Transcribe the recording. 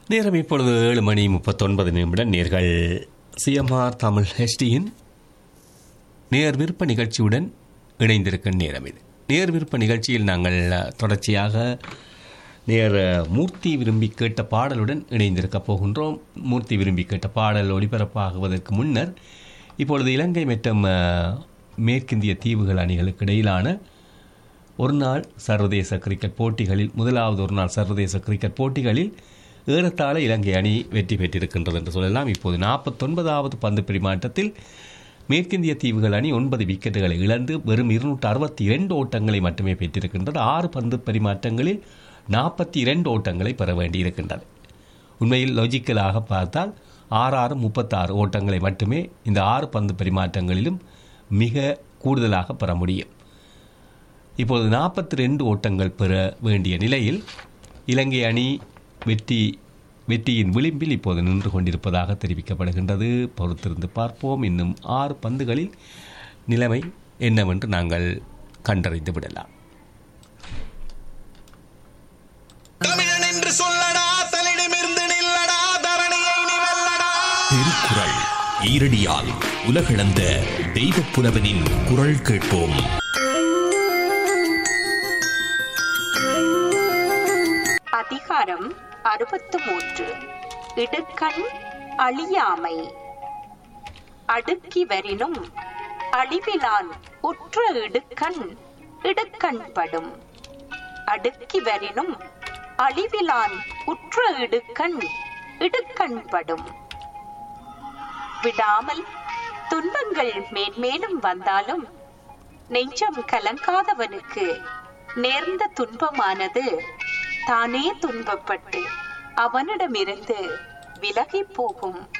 நேரம் இப்பொழுது ஏழு மணி முப்பத்தொன்பது நிமிடம் நேர்கள் சிஎம்ஆர் தமிழ் ஹெச்டியின் நேர் விருப்ப நிகழ்ச்சியுடன் இணைந்திருக்கும் நேரம் இது நேர் விருப்ப நிகழ்ச்சியில் நாங்கள் அஹ், தொடர்ச்சியாக நேர் அஹ், மூர்த்தி விரும்பி கேட்ட பாடலுடன் இணைந்திருக்கப் போகின்றோம் மூர்த்தி விரும்பி கேட்ட பாடல் ஒளிபரப்பாகுவதற்கு முன்னர் இப்பொழுது இலங்கை மற்றும் அஹ், மேற்கிந்திய தீவுகள் அணிகளுக்கு இடையிலான ஒரு நாள் சர்வதேச கிரிக்கெட் போட்டிகளில் முதலாவது ஒரு நாள் சர்வதேச கிரிக்கெட் போட்டிகளில் ஏறத்தாழ இலங்கை அணி வெற்றி பெற்றிருக்கின்றது என்று சொல்லலாம் இப்போது நாற்பத்தொன்பதாவது பந்து பரிமாற்றத்தில் மேற்கிந்திய தீவுகள் அணி ஒன்பது விக்கெட்டுகளை இழந்து வெறும் இருநூற்று அறுபத்தி இரண்டு ஓட்டங்களை மட்டுமே பெற்றிருக்கின்றது ஆறு பந்து பரிமாற்றங்களில் நாற்பத்தி இரண்டு ஓட்டங்களை பெற வேண்டியிருக்கின்றது உண்மையில் லாஜிக்கலாக பார்த்தால் ஆறு ஆறு முப்பத்தாறு ஓட்டங்களை மட்டுமே இந்த ஆறு பந்து பரிமாற்றங்களிலும் மிக கூடுதலாக பெற முடியும் இப்போது நாற்பத்தி ரெண்டு ஓட்டங்கள் பெற வேண்டிய நிலையில் இலங்கை அணி வெற்றி வெற்றியின் விளிம்பில் இப்போது நின்று கொண்டிருப்பதாக தெரிவிக்கப்படுகின்றது பொறுத்திருந்து பார்ப்போம் இன்னும் ஆறு பந்துகளில் நிலைமை என்னவென்று நாங்கள் கண்டறிந்து விடலாம் தமிழன் என்று சொல்லடா தலிடமிருந்து நில்லடா தரணியை நீ வெல்லடா திருக்குறள் ஈரடியால் உலகளந்த தெய்வப் புலவனின் குரல் கேட்போம் அதிகாரம் அறுபத்து மூன்று இடுக்கண் அழியாமை அடுக்கி வரினும் அழிவிலான் உற்ற இடுக்கண் இடுக்கண்படும் அடுக்கி வரினும் அழிவிலான் உற்ற இடுக்கண் இடுக்கண்படும் விடாமல் துன்பங்கள் மேன்மேலும் வந்தாலும் நெஞ்சம் கலங்காதவனுக்கு நேர்ந்த துன்பமானது தானே துன்பப்பட்டு அவனிடமிருந்து விலகிப் போகும்